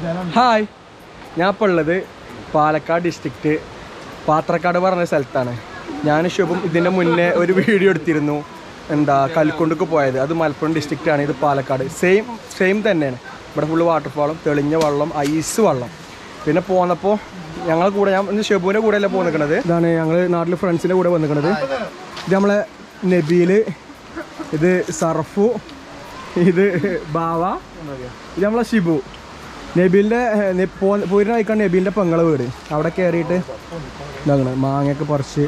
hi ഞാൻ ഇപ്പോൾ ഉള്ളത് പാലക്കാട് ഡിസ്ട്രിക്റ്റ് പാത്രക്കാട് പറഞ്ഞ സ്ഥലത്താണ് ഞാൻ ശുഭം ഇതിൻ്റെ മുന്നേ ഒരു വീഡിയോ എടുത്തിരുന്നു എന്താ കൽക്കൊണ്ടുക്ക് പോയത് അത് മലപ്പുറം ഡിസ്ട്രിക്റ്റ് ആണ് ഇത് പാലക്കാട് സെയിം സെയിം തന്നെയാണ് ഇവിടെ ഫുള്ള് വാട്ടർഫാളും തെളിഞ്ഞ വെള്ളം ഐസ് വെള്ളം പിന്നെ പോന്നപ്പോൾ ഞങ്ങളെ കൂടെ ഞാൻ ഇന്ന് ഷെബുവിൻ്റെ കൂടെയല്ല പോയി നിൽക്കുന്നത് ഇതാണ് ഞങ്ങൾ നാട്ടിൽ ഫ്രണ്ട്സിൻ്റെ കൂടെ വന്നിരിക്കുന്നത് ഇത് നമ്മളെ നബീൽ ഇത് സർഫു ഇത് ബാവ ഇത് നമ്മളെ ഷിബു നബീലിൻ്റെ പോയിരുന്ന കഴിക്കാൻ നബീലിൻ്റെ പെങ്ങളെ വീട് അവിടെ കയറിയിട്ട് ഇതാകണ മാങ്ങയൊക്കെ പറിച്ച്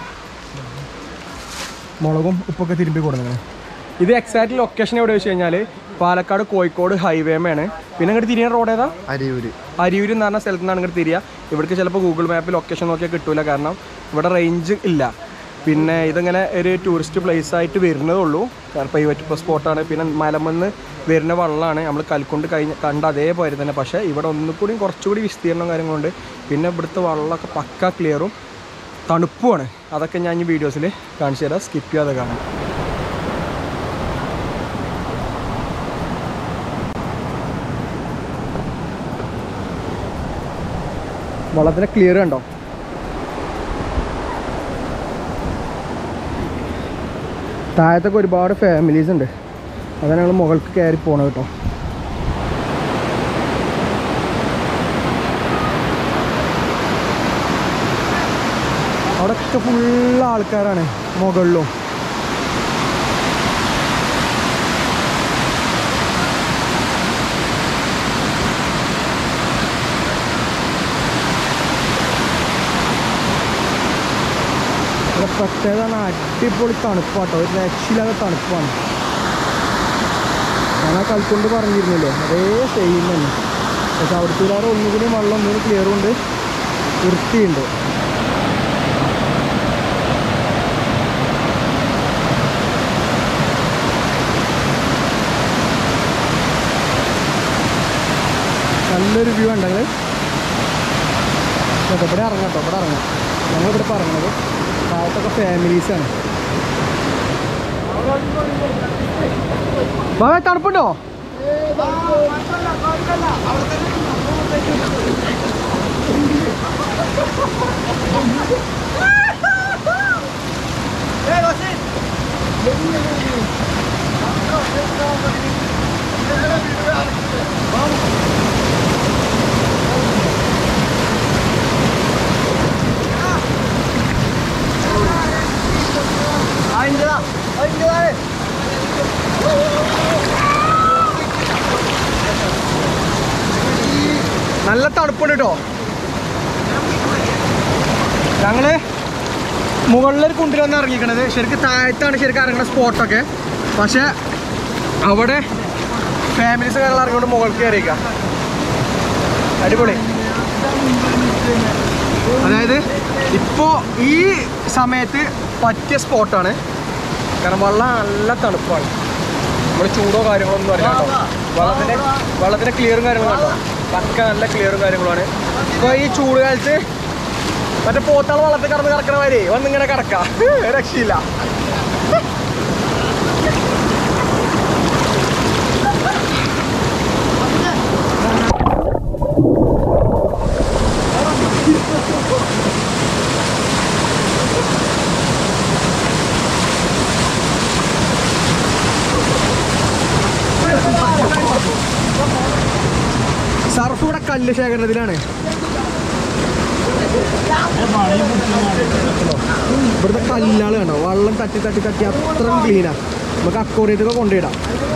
മുളകും ഉപ്പൊക്കെ തിരുമ്പി കൊടുക്കുന്നത് ഇത് എക്സാക്ട് ലൊക്കേഷൻ എവിടെ വെച്ച് കഴിഞ്ഞാൽ പാലക്കാട് കോഴിക്കോട് ഹൈവേമയാണ് പിന്നെ ഇങ്ങോട്ട് തിരിയുന്ന റോഡ് ഏതാ അരിയൂര് അരിയൂർ എന്ന് പറഞ്ഞ സ്ഥലത്ത് നിന്നാണ് ഇങ്ങോട്ട് തിരിയുക ഇവിടേക്ക് ചിലപ്പോൾ ഗൂഗിൾ മാപ്പിൽ ലൊക്കേഷൻ നോക്കിയാൽ കിട്ടൂല കാരണം ഇവിടെ റേഞ്ച് ഇല്ല പിന്നെ ഇതിങ്ങനെ ഒരു ടൂറിസ്റ്റ് പ്ലേസ് ആയിട്ട് വരുന്നതേ ഉള്ളൂ കാരണം പ്രൈവറ്റ് സ്പോട്ടാണ് പിന്നെ മലമെന്ന് വരുന്ന വെള്ളമാണ് നമ്മൾ കൽക്കൊണ്ട് കഴിഞ്ഞ കണ്ട അതേപോലെ തന്നെ പക്ഷേ ഇവിടെ ഒന്നുകൂടി കുറച്ചുകൂടി വിസ്തീർണം കാര്യങ്ങളുണ്ട് പിന്നെ ഇവിടുത്തെ വെള്ളമൊക്കെ പക്ക ക്ലിയറും തണുപ്പുമാണ് അതൊക്കെ ഞാൻ ഈ വീഡിയോസിൽ കാണിച്ചു തരാം സ്കിപ്പ് ചെയ്യാതെ കാണാം വെള്ളത്തിന് ക്ലിയർ കണ്ടോ താഴത്തൊക്കെ ഒരുപാട് ഫാമിലീസ് ഉണ്ട് അതാണ് ഞങ്ങൾ മുകൾക്ക് കയറി പോണത് കേട്ടോ അവിടെയൊക്കെ ഫുള്ള് ആൾക്കാരാണ് മുകളിലും ഇവിടെ പ്രത്യേകത അടിപൊളി തണുപ്പാട്ടോ ഒരു രക്ഷയില്ലാത്ത തണുപ്പാണ് ഞാൻ ആ കളിക്കൊണ്ട് പറഞ്ഞിരുന്നല്ലോ അതേ സെയിം തന്നെ പക്ഷെ അവിടുത്തെ ഒന്നുകൂടി വെള്ളം ഒന്നുകൂടി ക്ലിയറും ഉണ്ട് വൃത്തിയുണ്ട് നല്ലൊരു വ്യൂ ഉണ്ടെങ്കിൽ ഇവിടെ ഇറങ്ങാം കേട്ടോ ഇവിടെ ഇറങ്ങാം ഞങ്ങളിവിടെ പറഞ്ഞത് താഴത്തൊക്കെ ഫാമിലീസാണ് ബാബേ തണുപ്പുണ്ടോ നല്ല തണുപ്പുണ്ട് കേട്ടോ ഞങ്ങള് മുകളിലൊരു കുണ്ടിൽ വന്ന് ഇറങ്ങിക്കണത് ശരിക്കും താഴത്താണ് ശരിക്കും ഇറങ്ങുന്ന സ്പോട്ടൊക്കെ പക്ഷെ അവിടെ ഫാമിലീസ് കാര്യങ്ങൾ ഇറങ്ങിക്കൊണ്ട് മുകൾക്ക് കയറിയേക്ക അടിപൊളി അതായത് ഇപ്പോൾ ഈ സമയത്ത് പറ്റിയ സ്പോട്ടാണ് കാരണം വെള്ളം നല്ല തണുപ്പാണ് നമ്മൾ ചൂടോ കാര്യങ്ങളോ ഒന്നും അറിയില്ല കേട്ടോ വെള്ളത്തിൻ്റെ വെള്ളത്തിൻ്റെ ക്ലിയറും കാര്യങ്ങളും കണ്ടോ പക്ക നല്ല ക്ലിയറും കാര്യങ്ങളുമാണ് ഇപ്പോൾ ഈ ചൂട് കാലത്ത് മറ്റേ പോത്താൾ വെള്ളത്തിൽ കിടന്ന് കിടക്കണ മാതിരി വന്നിങ്ങനെ കിടക്കാം രക്ഷയില്ല സർഫ് ഇവിടെ കല്ല് ശേഖരണത്തിലാണ് ഇവിടുത്തെ കല്ലുകൾ കണ്ടോ വെള്ളം തട്ടി തട്ടി തട്ടി അത്രയും ക്ലീനാ നമുക്ക് അക്കോറിയത്തൊക്കെ കൊണ്ടുപോയിടാം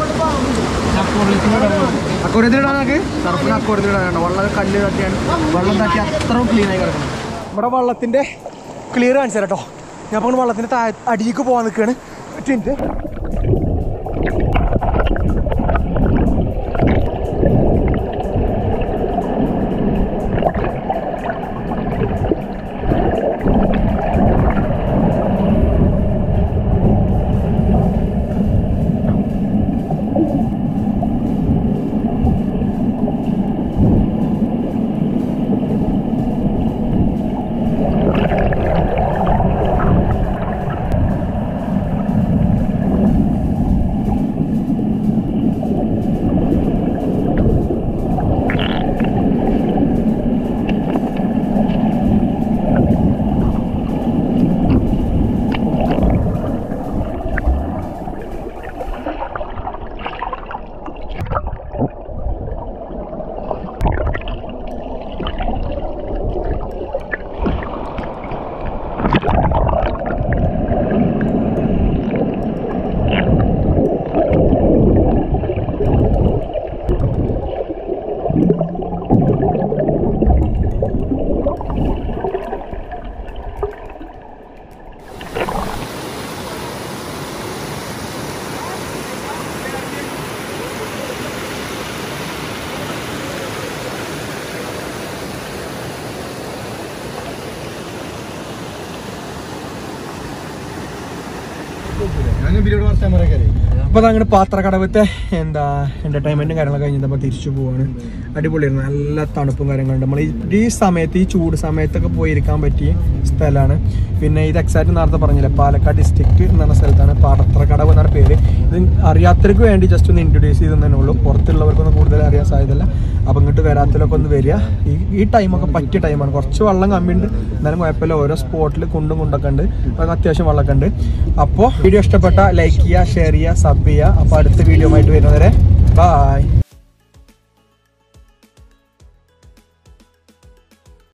അക്കോറിയത്തിലിടാൻ നമുക്ക് സർഫിന് അക്കോറിയത്തിലിടാൻ കണ്ടോ വെള്ളം കല്ല് തട്ടിയാണ് വെള്ളം തട്ടി അത്രയും ക്ലീനായി കിടക്കണം ഇവിടെ വെള്ളത്തിൻ്റെ ക്ലിയർ കാണിച്ചു തരാം കേട്ടോ ഞാൻ അപ്പോൾ വെള്ളത്തിൻ്റെ താഴെ അടിയിലേക്ക് പോകാൻ നിൽക്കുകയാണ് ഒറ്റ മിനിറ്റ് ഞാൻ ബില്ലോട് വർത്താൻ പറയാൻ അപ്പൊ അതങ്ങനെ പാത്രക്കടവത്തെ എന്താ എന്റർടൈൻമെന്റും കാര്യങ്ങളൊക്കെ കഴിഞ്ഞിട്ട് നമ്മൾ തിരിച്ചു പോവാണ് അടിപൊളിയായിരുന്നു നല്ല തണുപ്പും കാര്യങ്ങളുണ്ട് നമ്മൾ ഈ സമയത്ത് ഈ ചൂട് സമയത്തൊക്കെ പോയിരിക്കാൻ പറ്റിയ സ്ഥലമാണ് പിന്നെ ഇത് എക്സാക്ട് നേരത്തെ പറഞ്ഞില്ലേ പാലക്കാട് ഡിസ്ട്രിക്ട് എന്ന് പറഞ്ഞ സ്ഥലത്താണ് പാത്രക്കടവ് എന്നാണ് പേര് ഇത് അറിയാത്തവർക്ക് വേണ്ടി ജസ്റ്റ് ഒന്ന് ഇൻട്രൊഡ്യൂസ് ചെയ്ത് തന്നെ ഉള്ളൂ പുറത്തുള്ളവർക്കൊന്നും കൂടുതൽ അറിയാൻ സാധ്യതയില്ല അപ്പം ഇങ്ങോട്ട് വരാത്തതിലൊക്കെ ഒന്ന് വരിക ഈ ഈ ടൈമൊക്കെ പറ്റിയ ടൈമാണ് കുറച്ച് വെള്ളം കമ്മിയുണ്ട് എന്നാലും കുഴപ്പമില്ല ഓരോ സ്പോട്ടിൽ കുണ്ടും കുണ്ടൊക്കെ ഉണ്ട് അതൊക്കെ അത്യാവശ്യം വെള്ളമൊക്കെ ഉണ്ട് അപ്പോൾ വീഡിയോ ഇഷ്ടപ്പെട്ട ലൈക്ക് ചെയ്യുക ഷെയർ ചെയ്യുക സബ് ചെയ്യുക അപ്പോൾ അടുത്ത വീഡിയോ ആയിട്ട് വരുന്നവരെ ബായ്